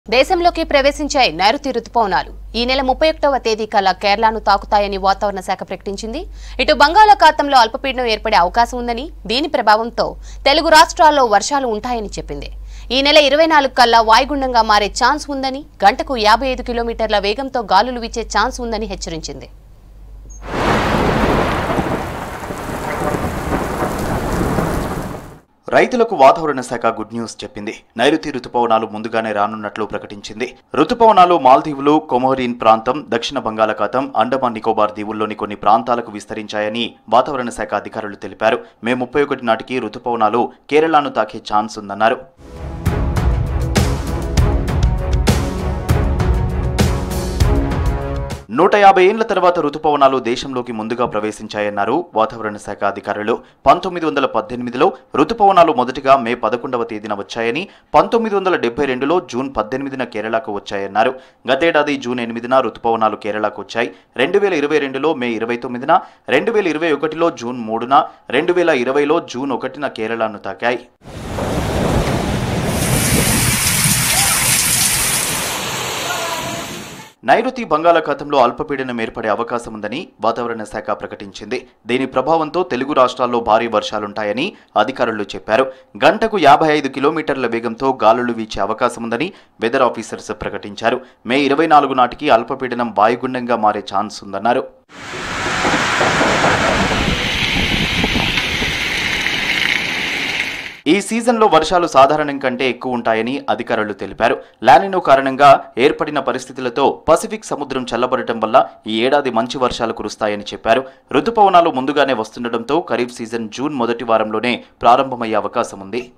దేశంలోకి ప్రవేశించాయి నైరుతి రుతుపవనాలు ఈ నెల ముప్పై ఒకటవ తేదీ కల్లా కేరళను తాకుతాయని వాతావరణ శాఖ ప్రకటించింది ఇటు బంగాళాఖాతంలో అల్పపీడనం ఏర్పడే అవకాశం ఉందని దీని ప్రభావంతో తెలుగు రాష్ట్రాల్లో వర్షాలు ఉంటాయని చెప్పింది ఈ నెల ఇరవై నాలుగు కల్లా వాయుగుండంగా మారే ఛాన్స్ ఉందని గంటకు యాభై ఐదు కిలోమీటర్ల వేగంతో గాలులు వీచే ఛాన్స్ ఉందని హెచ్చరించింది రైతులకు వాతావరణ శాఖ గుడ్ న్యూస్ చెప్పింది నైరుతి రుతుపవనాలు ముందుగానే రానున్నట్లు ప్రకటించింది రుతుపవనాలు మాల్దీవులు కొమోరిన్ ప్రాంతం దక్షిణ బంగాళాఖాతం అండమాన్ నికోబార్ దీవుల్లోని కొన్ని ప్రాంతాలకు విస్తరించాయని వాతావరణ శాఖ అధికారులు తెలిపారు మే ముప్పై ఒకటి నాటికి రుతుపవనాలు కేరళను తాకే ఛాన్స్ ఉందన్నారు నూట యాభై ఏళ్ల తర్వాత రుతుపవనాలు దేశంలోకి ముందుగా ప్రవేశించాయన్నారు వాతావరణ శాఖ అధికారులు పంతొమ్మిది వందల పద్దెనిమిదిలో రుతుపవనాలు మొదటిగా మే పదకొండవ తేదీన వచ్చాయని పంతొమ్మిది వందల డెబ్బై రెండులో జూన్ పద్దెనిమిదిన కేరళకు వచ్చాయన్నారు గతేడాది జూన్ ఎనిమిదిన రుతుపవనాలు కేరళకు వచ్చాయి రెండు వేల ఇరవై రెండులో మే ఇరవై తొమ్మిదిన రెండు వేల ఇరవై ఒకటిలో జూన్ మూడున రెండు వేల ఇరవైలో జూన్ ఒకటిన కేరళను తాకాయి నైరుతి బంగాళాఖాతంలో అల్పపీడనం ఏర్పడే అవకాశం ఉందని వాతావరణ శాఖ ప్రకటించింది దీని ప్రభావంతో తెలుగు రాష్ట్రాల్లో భారీ వర్షాలుంటాయని అధికారులు చెప్పారు గంటకు యాభై ఐదు కిలోమీటర్ల వేగంతో గాలులు వీచే అవకాశం ఉందని వెదర్ ఆఫీసర్స్ ప్రకటించారు మే ఇరవై నాలుగు నాటికి అల్పపీడనం వాయుగుండంగా మారే ఛాన్స్ ఉందన్నారు ఈ సీజన్లో వర్షాలు సాధారణం కంటే ఎక్కువ ఉంటాయని అధికారులు తెలిపారు లానినో కారణంగా ఏర్పడిన పరిస్థితులతో పసిఫిక్ సముద్రం చల్లబడటం వల్ల ఈ ఏడాది మంచి వర్షాలు కురుస్తాయని చెప్పారు రుతుపవనాలు ముందుగానే వస్తుండటంతో ఖరీఫ్ సీజన్ జూన్ మొదటి వారంలోనే ప్రారంభమయ్యే అవకాశం ఉంది